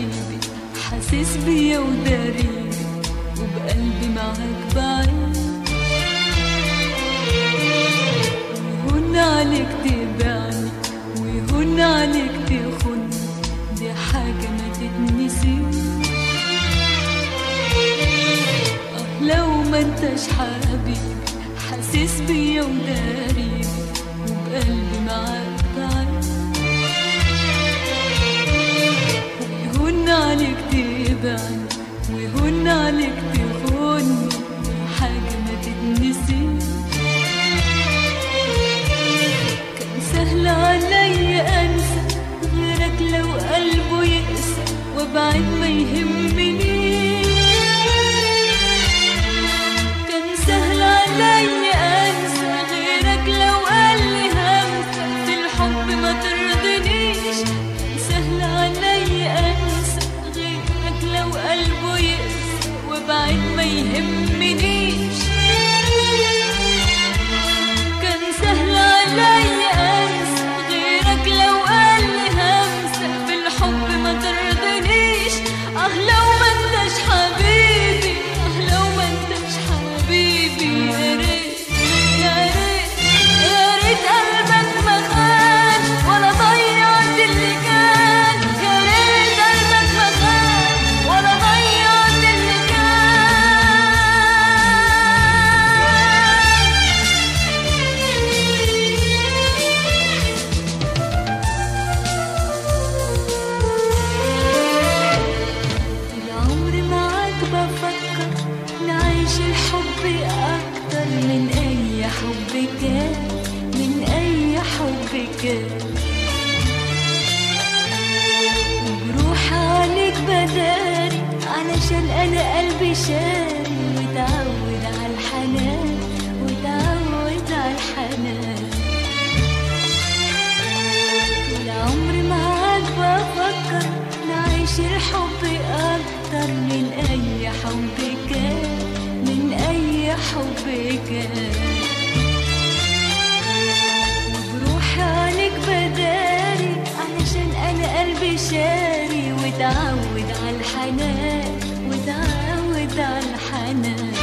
حبيبي حاسس بيا وداري وبقلبي معاك بعيد ويهون عليك تبعني ويهون عليك تخن دي حاجة ما تتنسيش آه لو ما انتش حبيبي حاسس بيا وداري وبقلبي معاك بعيد ويهون عليك تبعني ويهون عليك تخوني حاجة ما تتنسيش كان سهل عليا انسى غيرك لو قلبه يقسى وابعد ما يهمنيش كان سهل عليا انسى غيرك لو قال لي همسة في الحب ما ترضنيش كان سهل عليا انسى غيرك لو قلبه يقسى وابعد ما يهمنيش كان سهل عليا انسى غيرك لو قال لي همسة في الحب ما ترضنيش اه لو ما انتش حبيبي اه لو ما انتش حبيبي يا ريت يا ريت يا ريت قلبك ما خان ولا ضيعت اللي كان يا ريت قلبك ما خان ولا ضيعت اللي كان طول عمري معاك بفكر نعيش الحب أكتر من أي حب كان من أي حب كان وبروح عليك بداري علشان أنا قلبي شاري وتعود على الحنان وتعود على الحنان طول عمري معاك بفكر نعيش الحب أكتر من أي حب كان من أي حب كان وبروح عليك بداري علشان أنا قلبي شاري وتعود على الحنان وتعود على الحنان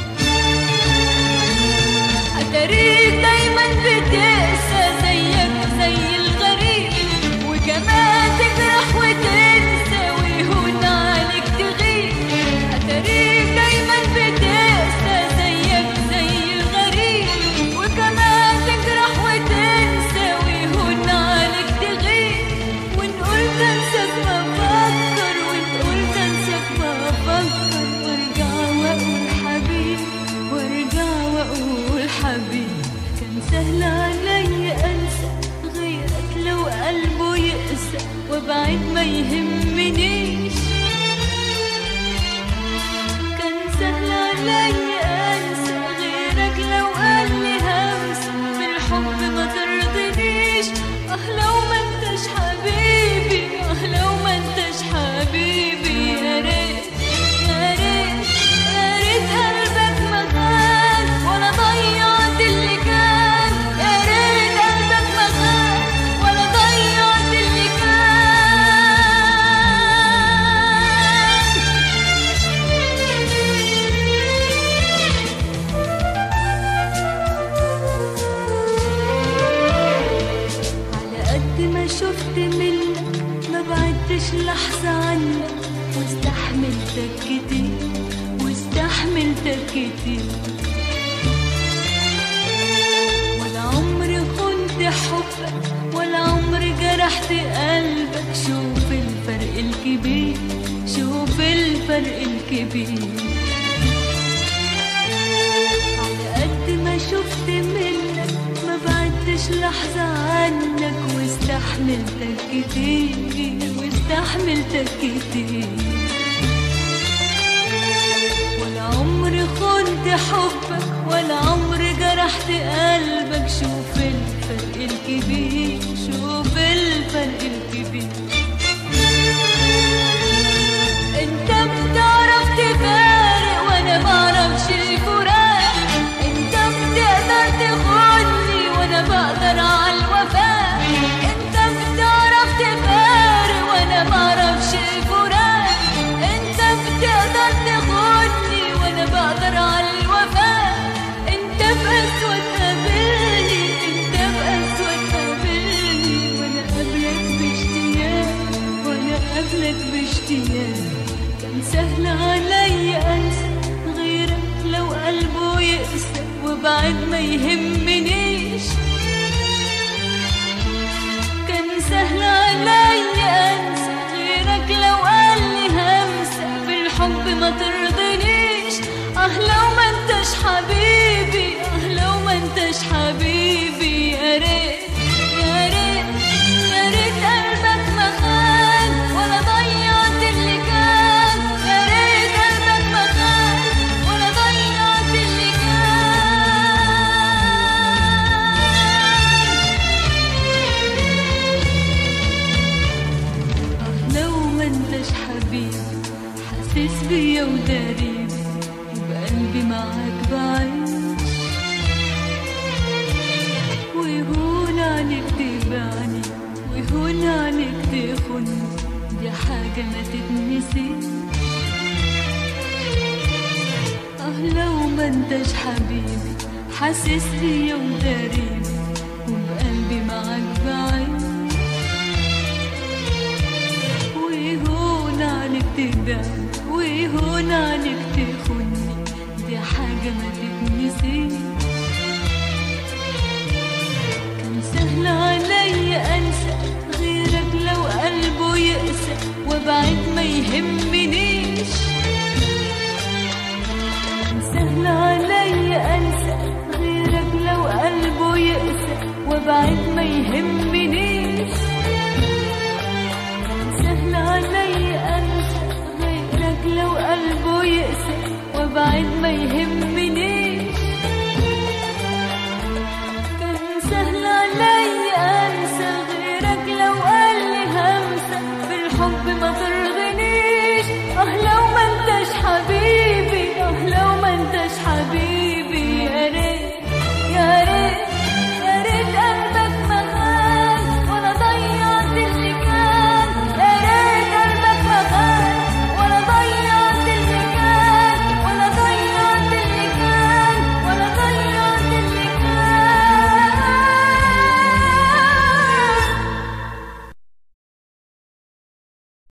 أتاريك دايما بتقسى زيك زي الغريب وكمان تجرح وتنسى ويهون عليك تغيب أتاريك دايما بتقسى زيك زي الغريب وكمان تجرح وتنسى ويهون عليك تغيب وإن قلت أنساك بفكر وإن قلت أنساك بفكر وارجع وأقول حبيبي وارجع واقول حبيبي كان سهل عليا انسى غيرك لو قلبه يقسى وابعد ما يهمنيش كان سهل عليا انسى غيرك لو قال لي همسة في الحب ما ترضنيش اه لو ما انتش حبيبي اه لو ما انتش حبيبي يا ريت يا ريت يا ريت قلبك ما خان ولا ضيعت اللي كان يا ريت قلبك ما خان ولا ضيعت اللي كان على قد ما شفت منك ما بعدتش لحظة عنك واستحملتك كتير واستحملتك كتير ولا عمري خنت حبك ولا عمري جرحت قلبك شوف الفرق الكبير شوف الفرق الكبير على قد ما شفت منك ما بعدتش لحظة عنك واستحملتك كتير واستحملتك كتير ولا عمري خنت حبك ولا عمري جرحت قلبك شوف الفرق الكبير شوف الفرق الكبير انت بتعرف تفارق وانا بعرفش الفراق انت بتقدر تخوني وانا بقدر على الوفاء انت بتعرف تفارق وانا بعرفش الفراق لك باشتياق كان سهل علي انسى غيرك لو قلبه يقسى وبعد ما يهمنيش كان سهل علي انسى غيرك لو قال لي همسة بالحب ما ترضنيش اه لو ما انتش حبيبي اه لو ما انتش حبيبي يا ريت يا ريت يا ريت قلبك ما خان ولا ضيعت اللي كان يا ريت قلبك ما خان ولا ضيعت اللي كان لو ما انتش حبيبي حاسس بيا وداريبي وبقلبي معاك بعيش ويهون عليك تبعني ويهون عليك تخوني دي حاجة ما تتنسيش اه لو ما انتش حبيبي حاسس بيا وداريبي وبقلبي معاك بعيش ويهون عليك تبعني ويهون عليك تخوني دي حاجة ما تتنسيش كان سهل علي أنسى غيرك لو قلبه يقسى وبعد ما يهمنيش كان سهل علي أنسى غيرك لو قلبه يقسى وبعد